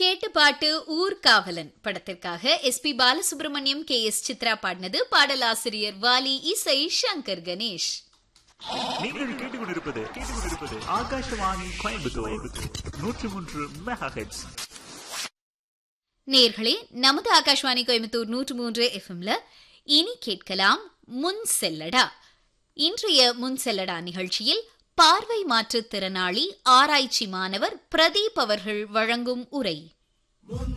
கேட்டு பாட்டு ஊர்காவலன் படத்திற்காக S P Balasubrahmanyam K S Chithra பாடினது பாடலாசிரியர் வாலி இசை சங்கர் கணேஷ் நீங்கள் கேட்டுக்கொண்டிருப்பது கேட்டுக்கொண்டிருப்பது ஆகாஷவாணி கோயம்புத்தூர் நூற்றி மூன்று மெகா ஹெட்ஸ் நேர்களே நமது ஆகாஷ்வாணி கோயம்புத்தூர் நூற்று மூன்று எஃப்எம்ல இனி கேட்கலாம் முன் செல்லடா இன்றைய முன் செல்லடா நிகழ்ச்சியில் பார்வை மாற்றுத் திறனாளி ஆராய்ச்சி மாணவர் பிரதீப் அவர்கள் வழங்கும் உரை